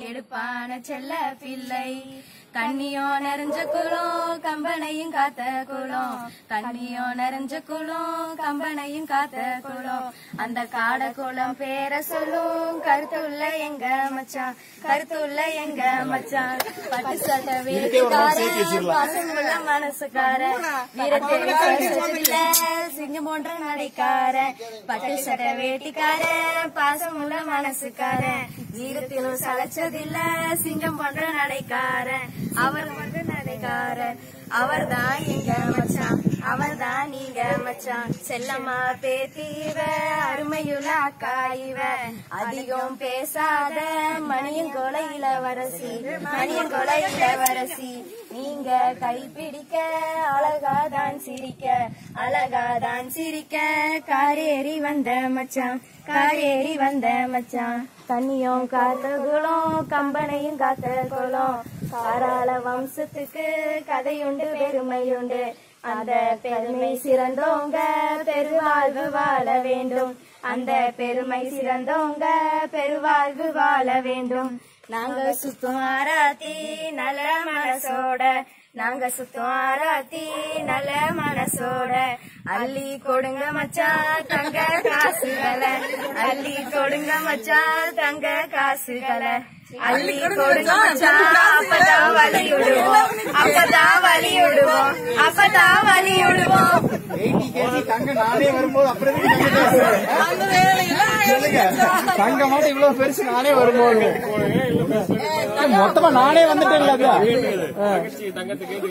எடுப்பான செல்ல பிள்ளை கண்ணியோ நிறைஞ்ச குளம் கம்பனையும் காத்த குளம் கண்ணியோ நிறைஞ்ச குளம் கம்பனையும் காத்த குளம் அந்த காட குளம் பேர சொல்லும் கருத்துள்ள எங்க மச்சான் கருத்துள்ள எங்க மச்சான் பட்டு சட்டை வேட்டிக்காரன் பாசமுள்ள மனசுக்காரன் வீரத்தை விசுவாசத்துல சிங்கம் போன்ற நடைக்காரன் பட்டு சட்டை வேட்டிக்காரன் பாசமுள்ள மனசுக்காரன் வீரத்திலும் சளைச்சதில்ல சிங்கம் போன்ற நடைக்காரன் அவர் போன்ற நடைக்காரன் அவர்தான் எங்க மச்சான் அவர்தான் நீங்க மச்சான் செல்லம்மா பேத்தீவ அருமையுள்ள அக்கா இவ அதிகம் பேசாத மணியன் கொலை இளவரசி மணியன் கொலை இளவரசி நீங்க கைப்பிடிக்க அழகாதான் சிரிக்க அழகாதான் சிரிக்க காரேறி வந்த மச்சான் காரேறி வந்த மச்சான் தண்ணியும் காத்த குளம் கம்பனையும் காத்த குளம் காராள வம்சத்துக்கு கதையுண்டு பெருமையுண்டு அந்த பெருமை சிறந்தோங்க பெருவாழ்வு வாழ வேண்டும் அந்த பெருமை சிறந்தோங்க பெருவாழ்வு வாழ வேண்டும் நாங்க சுத்தம் ஆராத்தி நல்ல மனசோட நாங்க சுத்தம் ஆராத்தி நல்ல மனசோட அள்ளி கொடுங்க மச்சான் தங்க காசுகளை அள்ளி கொடுங்க மச்சான் தங்க காசுகளை அள்ளி கொடுங்க மச்சான் அப்பதான் வழி விடுவோம் அப்பதான் வழி விடுவோம் அப்பதான் வழி விடுவோம் எயிட்டி கேஜி தங்க நானே வரும்போது அப்புறம் எதுக்கு தங்க காசு? சொல்லுங்க தங்க மாட்டம் இவ்வளவு பெருசு நானே வரும்போது மொத்தமா நானே வந்துட்டேன்